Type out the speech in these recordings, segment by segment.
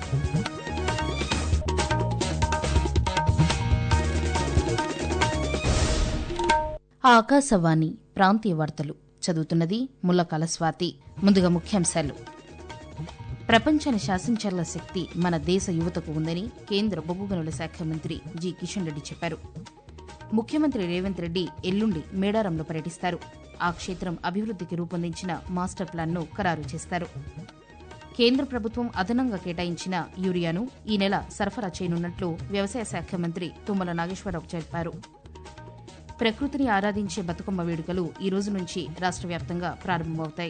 ఆకాశవాణి ప్రాంతీయ వార్తలు చదువుతున్నది ముల్లకాల స్వాతి ముందుగా ముఖ్యాంశాలు ప్రపంచాన్ని శాసించాల శక్తి మన దేశ యువతకు ఉందని కేంద్ర బొగ్గు గనుల శాఖ మంత్రి జి కిషన్ రెడ్డి చెప్పారు ముఖ్యమంత్రి రేవంత్ రెడ్డి ఎల్లుండి మేడారంలో పర్యటిస్తారు ఆ క్షేత్రం అభివృద్ధికి రూపొందించిన మాస్టర్ ప్లాన్ను ఖరారు చేస్తారు కేంద్ర ప్రభుత్వం అదనంగా కేటాయించిన యూరియాను ఈ నెల సరఫరా చేయనున్నట్లు వ్యవసాయ శాఖ మంత్రి తుమ్మల నాగేశ్వరరావు చెప్పారు ప్రకృతిని ఆరాధించే బతుకమ్మ వేడుకలు ఈ రోజు నుంచి రాష్ట్ర వ్యాప్తంగా ప్రారంభమవుతాయి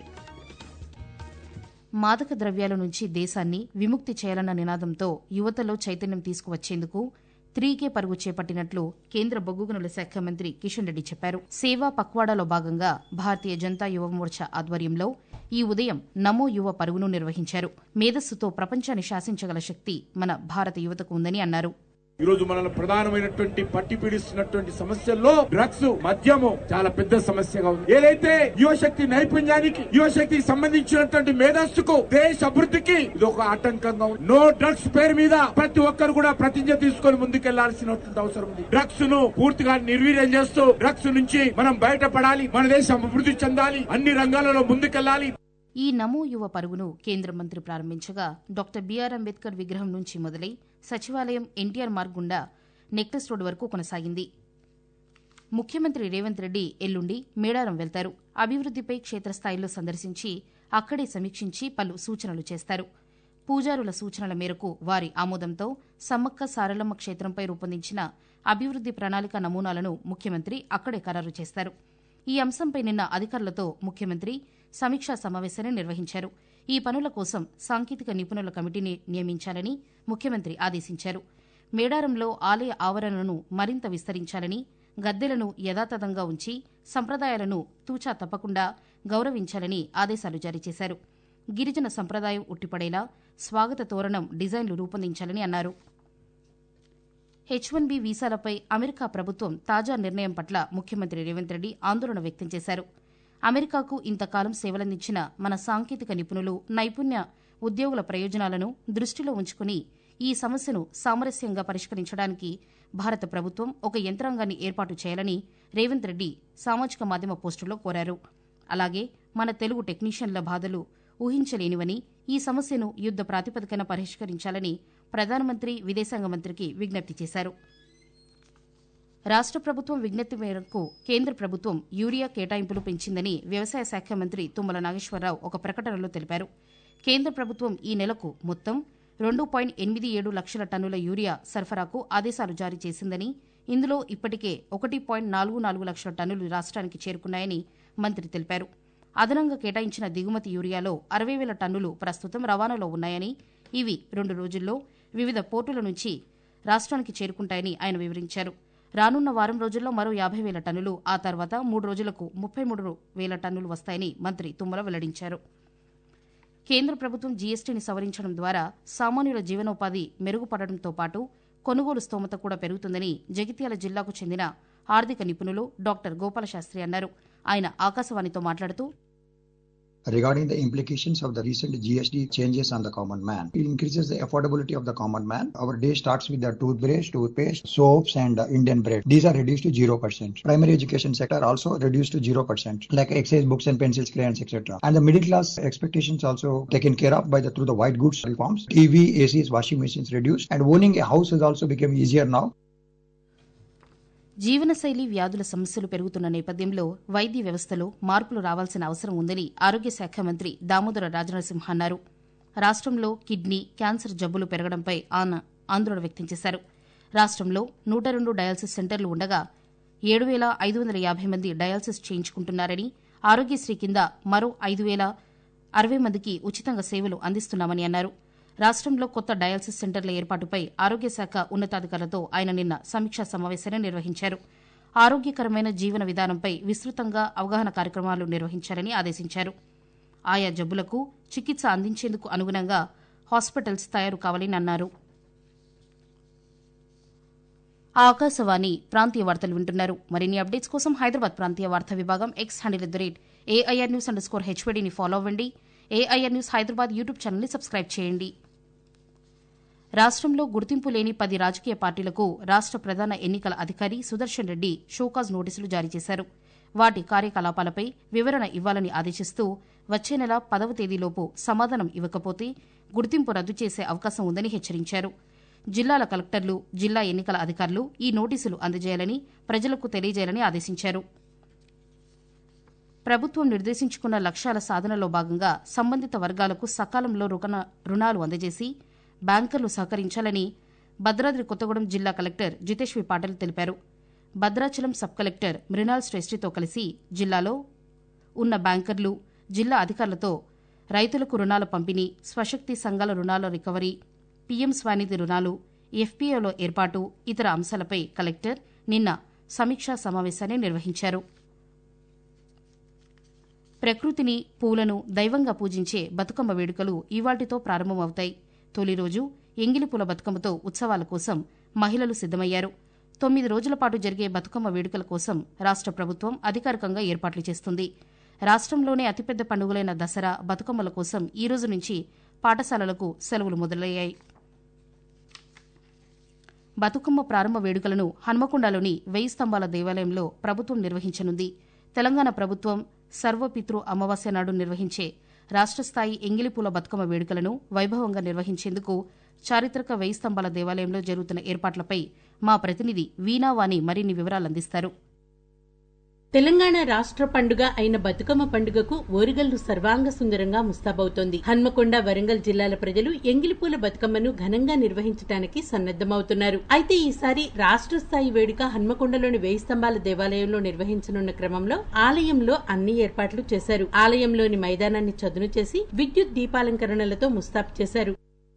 మాదక ద్రవ్యాల నుంచి దేశాన్ని విముక్తి చేయాలన్న నినాదంతో యువతలో చైతన్యం తీసుకువచ్చేందుకు త్రీకే పరుగు చేపట్టినట్లు కేంద్ర బొగ్గు గనుల శాఖ మంత్రి కిషన్ రెడ్డి చెప్పారు సేవా పక్వాడాలో భాగంగా భారతీయ జనతా యువ మోర్చా ఆధ్వర్యంలో ఈ ఉదయం నమో యువ పరుగును నిర్వహించారు మేధస్సుతో ప్రపంచాన్ని శాసించగల శక్తి మన భారత యువతకు ఉందని అన్నారు ఈ రోజు మనల్ని ప్రధానమైనటువంటి పట్టి పీడిస్తున్నటువంటి సమస్యల్లో డ్రగ్స్ మద్యము చాలా పెద్ద సమస్యగా ఉంది ఏదైతే యువశక్తి నైపుణ్యానికి యువశక్తికి సంబంధించినటువంటి మేధస్సుకు దేశ అభివృద్ధికి ఇది ఒక ఆటంకంగా ఉంది నో డ్రగ్స్ పేరు మీద ప్రతి ఒక్కరు కూడా ప్రతిజ్ఞ తీసుకొని ముందుకెళ్లాల్సినటువంటి అవసరం ఉంది డ్రగ్స్ ను పూర్తిగా నిర్వీర్యం చేస్తూ డ్రగ్స్ నుంచి మనం బయటపడాలి మన దేశం అభివృద్ధి చెందాలి అన్ని రంగాలలో ముందుకెళ్లాలి ఈ నమో యువ పరుగును కేంద్ర మంత్రి ప్రారంభించగా డాక్టర్ బీఆర్ అంబేద్కర్ విగ్రహం నుంచి మొదలై సచివాలయం ఎన్టీఆర్ మార్గ్ గుండా నెక్లెస్ రోడ్ వరకు కొనసాగింది ముఖ్యమంత్రి రేవంత్ రెడ్డి ఎల్లుండి మేడారం వెళ్తారు అభివృద్దిపై క్షేత్రస్థాయిలో సందర్శించి అక్కడే సమీక్షించి పలు సూచనలు చేస్తారు పూజారుల సూచనల మేరకు వారి ఆమోదంతో సమ్మక్క సారలమ్మ క్షేత్రంపై రూపొందించిన అభివృద్ది ప్రణాళిక నమూనాలను ముఖ్యమంత్రి అక్కడే ఖరారు చేస్తారు ఈ అంశంపై నిన్న అధికారులతో ముఖ్యమంత్రి సమీక్షా సమావేశాన్ని నిర్వహించారు ఈ పనుల కోసం సాంకేతిక నిపుణుల కమిటీని నియమించాలని ముఖ్యమంత్రి ఆదేశించారు మేడారంలో ఆలయ ఆవరణను మరింత విస్తరించాలని గద్దెలను యథాతథంగా ఉంచి సంప్రదాయాలను తూచా తప్పకుండా గౌరవించాలని ఆదేశాలు జారీ చేశారు గిరిజన సంప్రదాయం ఉట్టిపడేలా స్వాగత తోరణం డిజైన్లు రూపొందించాలని అన్నారు హెచ్ వన్ బి వీసాలపై అమెరికా ప్రభుత్వం తాజా నిర్ణయం పట్ల ముఖ్యమంత్రి రేవంత్ రెడ్డి ఆందోళన వ్యక్తం చేశారు అమెరికాకు ఇంతకాలం సేవలందించిన మన సాంకేతిక నిపుణులు నైపుణ్య ఉద్యోగుల ప్రయోజనాలను దృష్టిలో ఉంచుకుని ఈ సమస్యను సామరస్యంగా పరిష్కరించడానికి భారత ప్రభుత్వం ఒక యంత్రాంగాన్ని ఏర్పాటు చేయాలని రేవంత్ రెడ్డి సామాజిక మాధ్యమ పోస్టులో కోరారు అలాగే మన తెలుగు టెక్నీషియన్ల బాధలు ఊహించలేనివని ఈ సమస్యను యుద్ద ప్రాతిపదికన పరిష్కరించాలని ప్రధానమంత్రి విదేశాంగ మంత్రికి విజ్ఞప్తి చేశారు రాష్ట్ర ప్రభుత్వం విజ్ఞప్తి మేరకు కేంద్ర ప్రభుత్వం యూరియా కేటాయింపులు పెంచిందని వ్యవసాయ శాఖ మంత్రి తుమ్మల నాగేశ్వరరావు ఒక ప్రకటనలో తెలిపారు కేంద్ర ప్రభుత్వం ఈ నెలకు మొత్తం రెండు పాయింట్ ఎనిమిది ఏడు లక్షల టన్నుల యూరియా సరఫరాకు ఆదేశాలు జారీ చేసిందని ఇందులో ఇప్పటికే ఒకటి పాయింట్ నాలుగు నాలుగు లక్షల టన్నులు రాష్ట్రానికి చేరుకున్నాయని మంత్రి తెలిపారు అదనంగా కేటాయించిన దిగుమతి యూరియాలో అరవై వేల టన్నులు ప్రస్తుతం రవాణాలో ఉన్నాయని ఇవి రెండు రోజుల్లో వివిధ పోర్టుల నుంచి రాష్ట్రానికి చేరుకుంటాయని ఆయన వివరించారు రానున్న వారం రోజుల్లో మరో యాభై వేల టన్నులు ఆ తర్వాత మూడు రోజులకు ముప్పై మూడు వేల టన్నులు వస్తాయని మంత్రి తుమ్మల వెల్లడించారు కేంద్ర ప్రభుత్వం జీఎస్టీని సవరించడం ద్వారా సామాన్యుల జీవనోపాధి మెరుగుపడడంతో పాటు కొనుగోలు స్తోమత కూడా పెరుగుతుందని జగిత్యాల జిల్లాకు చెందిన ఆర్థిక నిపుణులు డాక్టర్ గోపాలశాస్త్రి అన్నారు ఆయన ఆకాశవాణితో మాట్లాడుతూ regarding the implications of the recent GST changes on the common man. It increases the affordability of the common man. Our day starts with the toothbrush, toothpaste, soaps, and uh, Indian bread. These are reduced to 0%. Primary education sector also reduced to 0%, like excise books and pencils, crayons, etc. And the middle class expectations also taken care of by the through the white goods reforms. TV, ACs, washing machines reduced, and owning a house has also become easier now. జీవనశైలి వ్యాధుల సమస్యలు పెరుగుతున్న నేపథ్యంలో వైద్య వ్యవస్థలో మార్పులు రావాల్సిన అవసరం ఉందని ఆరోగ్య శాఖ మంత్రి దామోదర రాజనరసింహ అన్నారు రాష్ట్రంలో కిడ్నీ క్యాన్సర్ జబ్బులు పెరగడంపై ఆయన ఆందోళన వ్యక్తం చేశారు రాష్ట్రంలో నూట రెండు డయాలసిస్ సెంటర్లు ఉండగా ఏడు వేల ఐదు వందల యాభై మంది డయాలసిస్ చేయించుకుంటున్నారని ఆరోగ్యశ్రీ కింద మరో ఐదు వేల అరవై మందికి ఉచితంగా సేవలు అందిస్తున్నామని అన్నారు రాష్ట్రంలో కొత్త డయాలసిస్ సెంటర్ల ఏర్పాటుపై ఆరోగ్య శాఖ ఉన్నతాధికారులతో ఆయన నిన్న సమీక్షా సమావేశాన్ని నిర్వహించారు ఆరోగ్యకరమైన జీవన విధానంపై విస్తృతంగా అవగాహన కార్యక్రమాలు నిర్వహించాలని ఆదేశించారు ఆయా జబ్బులకు చికిత్స అందించేందుకు అనుగుణంగా హాస్పిటల్స్ తయారు కావాలని అన్నారు ఆకాశవాణి ప్రాంతీయ వార్తలు వింటున్నారు మరిన్ని అప్డేట్స్ కోసం హైదరాబాద్ ప్రాంతీయ వార్తా విభాగం X handle at the rate AIR news underscore score హెచ్వీడీని ఫాలో అవ్వండి ఏఐఆర్ న్యూస్ హైదరాబాద్ యూట్యూబ్ ఛానల్ని సబ్స్క్రైబ్ చేయండి రాష్ట్రంలో గుర్తింపు లేని పది రాజకీయ పార్టీలకు రాష్ట్ర ప్రధాన ఎన్నికల అధికారి సుదర్శన్ రెడ్డి షోకాజ్ నోటీసులు జారీ చేశారు వాటి కార్యకలాపాలపై వివరణ ఇవ్వాలని ఆదేశిస్తూ వచ్చే నెల పదవ తేదీలోపు సమాధానం ఇవ్వకపోతే గుర్తింపు రద్దు చేసే అవకాశం ఉందని హెచ్చరించారు జిల్లాల కలెక్టర్లు జిల్లా ఎన్నికల అధికారులు ఈ నోటీసులు అందజేయాలని ప్రజలకు తెలియజేయాలని ఆదేశించారు ప్రభుత్వం నిర్దేశించుకున్న లక్ష్యాల సాధనలో భాగంగా సంబంధిత వర్గాలకు సకాలంలో రుణ రుణాలు అందజేసి బ్యాంకర్లు సహకరించాలని భద్రాద్రి కొత్తగూడెం జిల్లా కలెక్టర్ జితేష్వి పాటిల్ తెలిపారు భద్రాచలం సబ్ కలెక్టర్ మృణాల్ శ్రేష్ఠితో కలిసి జిల్లాలో ఉన్న బ్యాంకర్లు జిల్లా అధికారులతో రైతులకు రుణాల పంపిణీ స్వశక్తి సంఘాల రుణాల రికవరీ పీఎం స్వానిధి రుణాలు ఎఫ్పీఓలో ఏర్పాటు ఇతర అంశాలపై కలెక్టర్ నిన్న సమీక్షా సమావేశాన్ని నిర్వహించారు ప్రకృతిని పూలను దైవంగా పూజించే బతుకమ్మ వేడుకలు ఇవాళ్టితో ప్రారంభమవుతాయి తొలి రోజు ఎంగిలిపూల బతుకమ్మతో ఉత్సవాల కోసం మహిళలు సిద్దమయ్యారు తొమ్మిది రోజుల పాటు జరిగే బతుకమ్మ వేడుకల కోసం రాష్ట్ర ప్రభుత్వం అధికారికంగా ఏర్పాట్లు చేస్తుంది రాష్ట్రంలోనే అతిపెద్ద పండుగలైన దసరా బతుకమ్మల కోసం ఈ రోజు నుంచి పాఠశాలలకు సెలవులు మొదలయ్యాయి బతుకమ్మ ప్రారంభ వేడుకలను హన్మకొండలోని వెయ్యి స్తంభాల దేవాలయంలో ప్రభుత్వం నిర్వహించనుంది తెలంగాణ ప్రభుత్వం సర్వపితృ అమావాస్య నాడు నిర్వహించే రాష్ట్ర స్థాయి ఎంగిలిపూల బతుకమ్మ వేడుకలను వైభవంగా నిర్వహించేందుకు చారిత్రక వెయ్యి స్తంభాల దేవాలయంలో జరుగుతున్న ఏర్పాట్లపై మా ప్రతినిధి వీణావాణి మరిన్ని వివరాలు అందిస్తారు తెలంగాణ రాష్ట్ర పండుగ అయిన బతుకమ్మ పండుగకు ఓరుగల్లు సర్వాంగ సుందరంగా ముస్తాబవుతోంది హన్మకొండ వరంగల్ జిల్లాల ప్రజలు ఎంగిలిపూల బతుకమ్మను ఘనంగా నిర్వహించడానికి సన్నద్దమవుతున్నారు అయితే ఈసారి రాష్ట్ర స్థాయి వేడుక హన్మకొండలోని వేయి స్తంభాల దేవాలయంలో నిర్వహించనున్న క్రమంలో ఆలయంలో అన్ని ఏర్పాట్లు చేశారు ఆలయంలోని మైదానాన్ని చదును చేసి విద్యుత్ దీపాలంకరణలతో ముస్తాబు చేశారు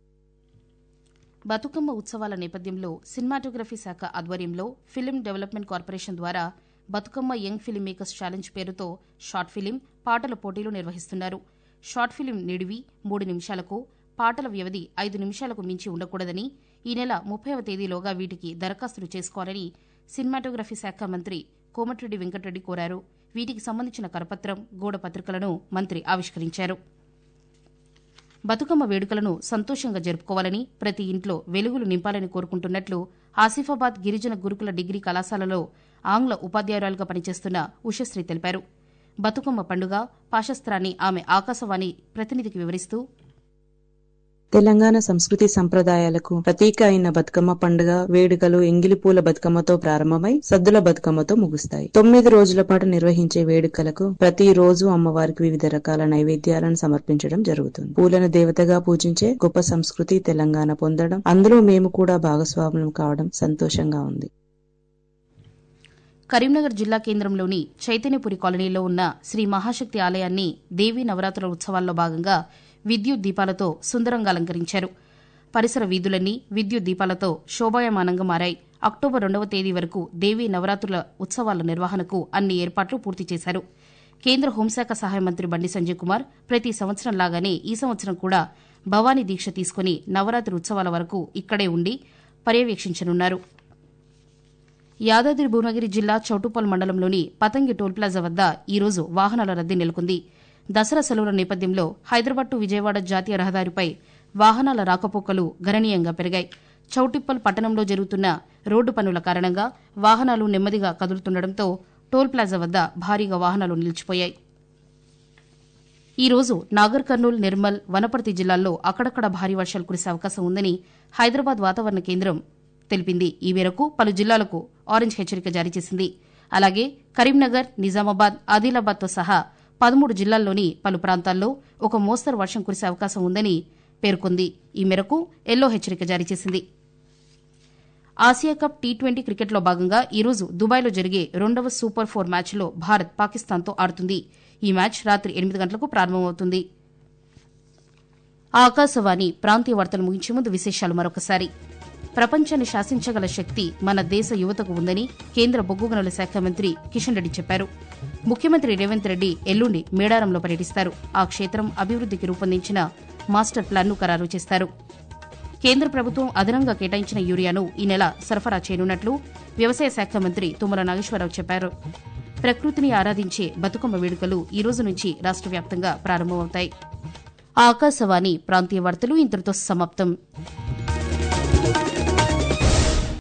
బతుకమ్మ ఉత్సవాల నేపథ్యంలో సినిమాటోగ్రఫీ శాఖ ఆధ్వర్యంలో ఫిలిం డెవలప్మెంట్ కార్పొరేషన్ ద్వారా Bathukamma young film makers challenge పేరుతో షార్ట్ ఫిలిం పాటల పోటీలు నిర్వహిస్తున్నారు షార్ట్ ఫిలిం నిడివి మూడు నిమిషాలకు పాటల వ్యవధి ఐదు నిమిషాలకు మించి ఉండకూడదని ఈ నెల ముప్పైవ తేదీలోగా వీటికి దరఖాస్తులు చేసుకోవాలని సినిమాటోగ్రఫీ శాఖ మంత్రి కోమటిరెడ్డి వెంకటరెడ్డి కోరారు వీటికి సంబంధించిన కరపత్రం గోడ పత్రికలను మంత్రి ఆవిష్కరించారు బతుకమ్మ వేడుకలను సంతోషంగా జరుపుకోవాలని ప్రతి ఇంట్లో వెలుగులు నింపాలని కోరుకుంటున్నట్లు ఆసిఫాబాద్ గిరిజన గురుకుల డిగ్రీ కళాశాలలో ఆంగ్ల ఉపాధ్యాయురాలుగా పనిచేస్తున్న ఉషశ్రీ తెలిపారు బతుకమ్మ పండుగ పాశస్త్రాన్ని ఆమె ఆకాశవాణి ప్రతినిధికి వివరిస్తూ తెలంగాణ సంస్కృతి సంప్రదాయాలకు ప్రతీక అయిన బతుకమ్మ పండుగ వేడుకలు ఎంగిలిపూల బతుకమ్మతో ప్రారంభమై సద్దుల బతుకమ్మతో ముగుస్తాయి తొమ్మిది రోజుల పాటు నిర్వహించే వేడుకలకు ప్రతి రోజు అమ్మవారికి వివిధ రకాల నైవేద్యాలను సమర్పించడం జరుగుతుంది పూలను దేవతగా పూజించే గొప్ప సంస్కృతి తెలంగాణ పొందడం అందులో మేము కూడా భాగస్వాములం కావడం సంతోషంగా ఉంది కరీంనగర్ జిల్లా కేంద్రంలోని చైతన్యపురి కాలనీలో ఉన్న శ్రీ మహాశక్తి ఆలయాన్ని దేవీ నవరాత్రుల ఉత్సవాల్లో భాగంగా విద్యుత్ దీపాలతో సుందరంగా అలంకరించారు పరిసర వీధులన్నీ విద్యుత్ దీపాలతో శోభాయమానంగా మారాయి అక్టోబర్ రెండవ తేదీ వరకు దేవీ నవరాత్రుల ఉత్సవాల నిర్వహణకు అన్ని ఏర్పాట్లు పూర్తి చేశారు కేంద్ర హోంశాఖ సహాయ మంత్రి బండి సంజయ్ కుమార్ ప్రతి సంవత్సరం లాగానే ఈ సంవత్సరం కూడా భవానీ దీక్ష తీసుకుని నవరాత్రి ఉత్సవాల వరకు ఇక్కడే ఉండి పర్యవేక్షించనున్నారు యాదాద్రి భువనగిరి జిల్లా చౌటుప్పల్ మండలంలోని పతంగి టోల్ ప్లాజా వద్ద ఈరోజు వాహనాల రద్దీ నెలకొంది దసరా సెలవుల నేపథ్యంలో హైదరాబాద్ టు విజయవాడ జాతీయ రహదారిపై వాహనాల రాకపోకలు గణనీయంగా పెరిగాయి చౌటిప్పల్ పట్టణంలో జరుగుతున్న రోడ్డు పనుల కారణంగా వాహనాలు నెమ్మదిగా కదులుతుండటంతో టోల్ ప్లాజా వద్ద భారీగా వాహనాలు నిలిచిపోయాయి ఈ రోజు నాగర్ కర్నూల్ నిర్మల్ వనపర్తి జిల్లాల్లో అక్కడక్కడ భారీ వర్షాలు కురిసే అవకాశం ఉందని హైదరాబాద్ వాతావరణ కేంద్రం తెలిపింది ఈ మేరకు పలు జిల్లాలకు ఆరెంజ్ హెచ్చరిక జారీ చేసింది అలాగే కరీంనగర్ నిజామాబాద్ ఆదిలాబాద్తో సహా పదమూడు జిల్లాల్లోని పలు ప్రాంతాల్లో ఒక మోస్తరు వర్షం కురిసే అవకాశం ఉందని పేర్కొంది ఈ మేరకు ఎల్లో హెచ్చరిక జారీ చేసింది ఆసియా కప్ టీ ట్వంటీ క్రికెట్లో భాగంగా ఈరోజు దుబాయ్లో జరిగే రెండవ సూపర్ ఫోర్ మ్యాచ్లో భారత్ పాకిస్తాన్తో ఆడుతుంది ఈ మ్యాచ్ రాత్రి ఎనిమిది గంటలకు ప్రారంభమవుతుంది ఆకాశవాణి ప్రాంతీయ వార్తలు ముగించే ముందు విశేషాలు మరొకసారి ప్రపంచాన్ని శాసించగల శక్తి మన దేశ యువతకు ఉందని కేంద్ర బొగ్గు గనుల శాఖ మంత్రి కిషన్ రెడ్డి చెప్పారు ముఖ్యమంత్రి రేవంత్ రెడ్డి ఎల్లుండి మేడారంలో పర్యటిస్తారు ఆ క్షేత్రం అభివృద్దికి రూపొందించిన మాస్టర్ ప్లాన్ను ఖరారు చేస్తారు కేంద్ర ప్రభుత్వం అదనంగా కేటాయించిన యూరియాను ఈ నెల సరఫరా చేయనున్నట్లు వ్యవసాయ శాఖ మంత్రి తుమ్మల నాగేశ్వరరావు చెప్పారు ప్రకృతిని ఆరాధించే బతుకమ్మ వేడుకలు ఈ రోజు నుంచి రాష్ట్ర వ్యాప్తంగా ప్రారంభమవుతాయి ఆకాశవాణి ప్రాంతీయ వార్తలు ఇంతటితో సమాప్తం